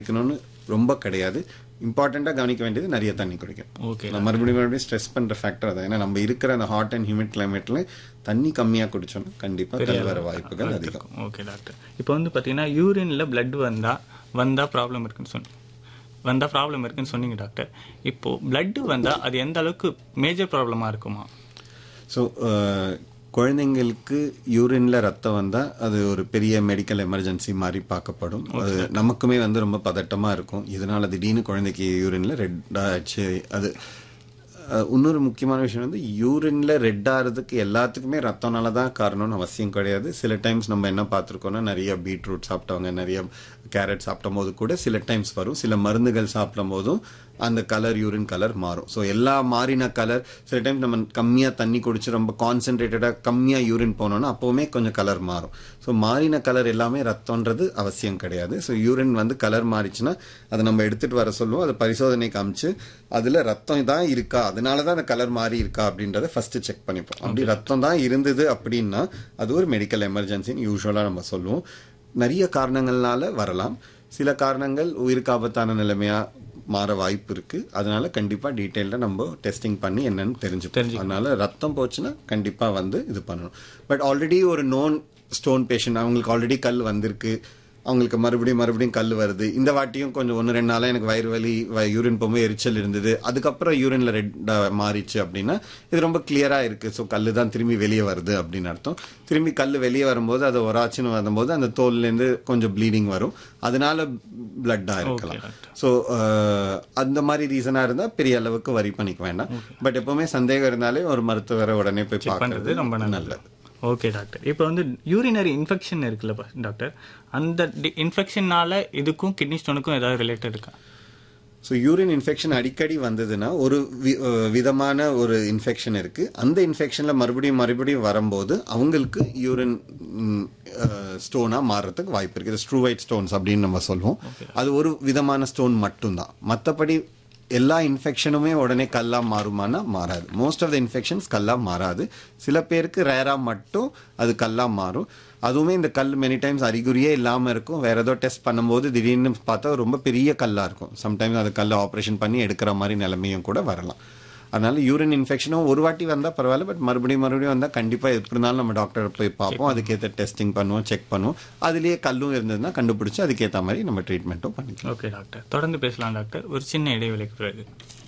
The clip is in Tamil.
குடிக்கணும்னு ரொம்ப கிடையாது இம்பார்ட்டண்ட்டாக கவனிக்க வேண்டியது நிறைய தண்ணி குடிக்கணும் ஓகே நான் மறுபடியும் மறுபடியும் ஸ்ட்ரெஸ் பண்ணுற ஃபேக்டர் அதான் ஏன்னா நம்ம இருக்கிற அந்த ஹாட் அண்ட் ஹியூமிட் கிளைமேட்டில் தண்ணி கம்மியாக குடிச்சோம்னா கண்டிப்பாக கல் வர வாய்ப்புகள் அதிகம் ஓகே டாக்டர் இப்போ வந்து பார்த்தீங்கன்னா யூரின்ல blood வந்தா வந்தா ப்ராப்ளம் இருக்குன்னு சொன்னீங்க வந்தா ப்ராப்ளம் இருக்குன்னு சொன்னீங்க டாக்டர் இப்போ blood வந்தா அது எந்த அளவுக்கு மேஜர் ப்ராப்ளமா இருக்குமா ஸோ குழந்தைங்களுக்கு யூரின்ல ரத்தம் வந்தால் அது ஒரு பெரிய மெடிக்கல் எமர்ஜென்சி மாதிரி பார்க்கப்படும் அது நமக்குமே வந்து ரொம்ப பதட்டமாக இருக்கும் இதனால திடீர்னு குழந்தைக்கு யூரின்ல ரெட் ஆச்சு அது அஹ், இன்னொரு முக்கியமான விஷயம் வந்து யூரின்ல ரெட் ஆகிறதுக்கு எல்லாத்துக்குமே ரத்தம்னால தான் காரணம்னு அவசியம் கிடையாது சில டைம்ஸ் நம்ம என்ன பார்த்துருக்கோம்னா நிறைய பீட்ரூட் சாப்பிட்டவங்க நிறைய கேரட் சாப்பிடும் போது கூட சில டைம்ஸ் வரும் சில மருந்துகள் சாப்பிடும் போதும் அந்த கலர் யூரின் கலர் மாறும் ஸோ எல்லா மாறின கலர் சில டைம் நம்ம கம்மியாக தண்ணி குடிச்சு ரொம்ப கான்சென்ட்ரேட்டடாக கம்மியாக யூரின் போனோம்னா அப்போவுமே கொஞ்சம் கலர் மாறும் ஸோ மாறின கலர் எல்லாமே ரத்தம்ன்றது அவசியம் கிடையாது ஸோ யூரின் வந்து கலர் மாறிச்சுன்னா அதை நம்ம எடுத்துட்டு வர சொல்லுவோம் அதை பரிசோதனைக்கு காமிச்சு அதில் ரத்தம் தான் இருக்கா அதனால தான் அந்த கலர் மாறி இருக்கா அப்படின்றத ஃபர்ஸ்ட் செக் பண்ணிப்போம் அப்படி ரத்தம் தான் இருந்தது அப்படின்னா அது ஒரு மெடிக்கல் எமர்ஜென்சின்னு யூஸ்வலாக நம்ம சொல்லுவோம் நிறைய காரணங்கள்னால வரலாம் சில காரணங்கள் உயிருக்கு ஆபத்தான நிலைமையா மாற வாய்ப்பு இருக்கு அதனால கண்டிப்பா டீட்டெயில்டா நம்ம டெஸ்டிங் பண்ணி என்னன்னு தெரிஞ்சுப்போம் அதனால ரத்தம் போச்சுன்னா கண்டிப்பா வந்து இது பண்ணணும் பட் ஆல்ரெடி ஒரு நோன் ஸ்டோன் பேஷண்ட் அவங்களுக்கு ஆல்ரெடி கல் வந்திருக்கு அவங்களுக்கு மறுபடியும் மறுபடியும் கல் வருது இந்த வாட்டியும் கொஞ்சம் ஒன்று ரெண்டு நாளாக எனக்கு வயிறு வலி யூரின் போகும்போது எரிச்சல் இருந்தது அதுக்கப்புறம் யூரின்ல ரெட் மாறிச்சு அப்படின்னா இது ரொம்ப கிளியரா இருக்கு ஸோ கல் தான் திரும்பி வெளியே வருது அப்படின்னு அர்த்தம் திரும்பி கல் வெளியே வரும்போது அது ஒராச்சுன்னு வரும்போது அந்த தோல்லேருந்து கொஞ்சம் ப்ளீடிங் வரும் அதனால பிளட்டாக இருக்கலாம் ஸோ அந்த மாதிரி ரீசனாக இருந்தால் பெரிய அளவுக்கு வரி பண்ணிக்க வேண்டாம் பட் எப்பவுமே சந்தேகம் இருந்தாலே ஒரு மருத்துவரை உடனே போய் பண்றது பார்க்கறது ரொம்ப நல்லது நல்லது ஓகே டாக்டர் இப்போ வந்து யூரினரி இன்ஃபெக்ஷன் இருக்குல்ல பா- டாக்டர் அந்த இன்ஃபெக்ஷனால இதுக்கும் கிட்னி ஸ்டோனுக்கும் ஏதாவது ரிலேட்டட் இருக்கா ஸோ யூரின் இன்ஃபெக்ஷன் அடிக்கடி வந்ததுன்னா ஒரு வி- அஹ் விதமான ஒரு இன்ஃபெக்ஷன் இருக்கு அந்த இன்ஃபெக்ஷன்ல மறுபடியும் மறுபடியும் வரும்போது அவங்களுக்கு யூரின் ஸ்டோனா மாறுறதுக்கு வாய்ப்பு இருக்கு இது ஸ்ட்ரூவைட் ஸ்டோன்ஸ் அப்படின்னு நம்ம சொல்லுவோம் அது ஒரு விதமான ஸ்டோன் மட்டும்தான் மற்றபடி எல்லா இன்ஃபெக்ஷனுமே உடனே கல்லா மாறுமானா மாறாது மோஸ்ட் ஆஃப் த இன்ஃபெக்ஷன்ஸ் கல்லா மாறாது சில பேருக்கு ரேரா மட்டும் அது கல்லா மாறும் அதுவுமே இந்த கல் மெனி டைம்ஸ் அறிகுறியே இல்லாம இருக்கும் வேற ஏதோ டெஸ்ட் பண்ணும்போது திடீர்னு பார்த்தா ரொம்ப பெரிய கல்லா இருக்கும் சம்டைம்ஸ் அது கல்லை ஆப்ரேஷன் பண்ணி எடுக்கிற மாதிரி நிலைமையும் கூட வரலாம் அதனால யூரின் இன்ஃபெக்ஷனும் ஒரு வாட்டி வந்தா பரவாயில்ல பட் மறுபடியும் மறுபடியும் வந்தா கண்டிப்பா எப்படி இருந்தாலும் நம்ம டாக்டர் போய் பார்ப்போம் அதுக்கேற்ற டெஸ்டிங் பண்ணுவோம் செக் பண்ணுவோம் அதுலயே கல்லும் இருந்ததுன்னா கண்டுபிடிச்சு அதுக்கேற்ற மாதிரி நம்ம ட்ரீட்மெண்ட்டும் பண்ணிக்கலாம் ஓகே டாக்டர் தொடர்ந்து பேசலாம் டாக்டர் ஒரு சின்ன இடைவெளிக்கு பிறகு